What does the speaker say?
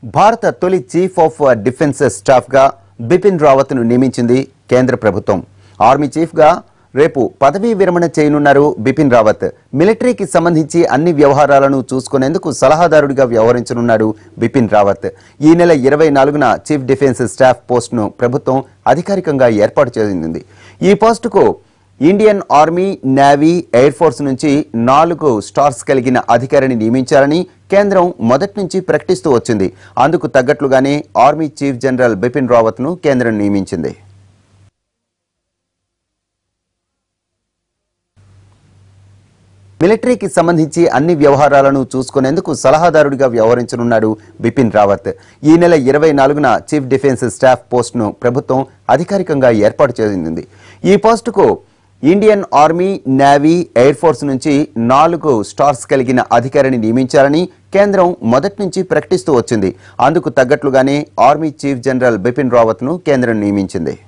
భారత తొలి chief of defence staff గా బిపిన్ రావత్ ను నియమించింది కేంద్ర ప్రభుత్వం ఆర్మీ చీఫ్ గా రేపు పదవీ విరమణ చేయనున్నారు బిపిన్ రావత్ మిలిటరీకి సంబంధించి అన్ని వ్యవహారాలను చూసుకునేందుకు సలహాదారుడిగా వ్యవహరించనున్నాడు బిపిన్ రావత్ ఈ నెల ఇరవై నాలుగున చీఫ్ డిఫెన్స్ స్టాఫ్ పోస్టును ప్రభుత్వం అధికారికంగా ఏర్పాటు చేసింది ఈ పోస్టుకు Indian army navy air force నుంచి నాలుగు స్టార్స్ కలిగిన అధికారిని నియమించాలని కేంద్రం మొదటి నుంచి ప్రకటిస్తూ వచ్చింది అందుకు తగ్గట్లుగానే army chief general Bipin Rawat ను కేంద్రం నియమించింది మిలిటరీకి సంబంధించి అన్ని వ్యవహారాలను చూసుకునేందుకు సలహాదారుడిగా వ్యవహరించనున్నాడు బిపిన్ రావత్ ఈ నెల ఇరవై నాలుగున చీఫ్ డిఫెన్స్ స్టాఫ్ పోస్టును ప్రభుత్వం అధికారికంగా ఏర్పాటు చేసింది ఈ పోస్టుకు Indian army navy air force నుంచి నాలుగు స్టార్స్ కలిగిన అధికారిని నియమించాలని కేంద్రం మొదటి నుంచి ప్రకటిస్తూ వచ్చింది అందుకు తగ్గట్లుగానే army chief general Bipin Rawat ను కేంద్రం నియమించింది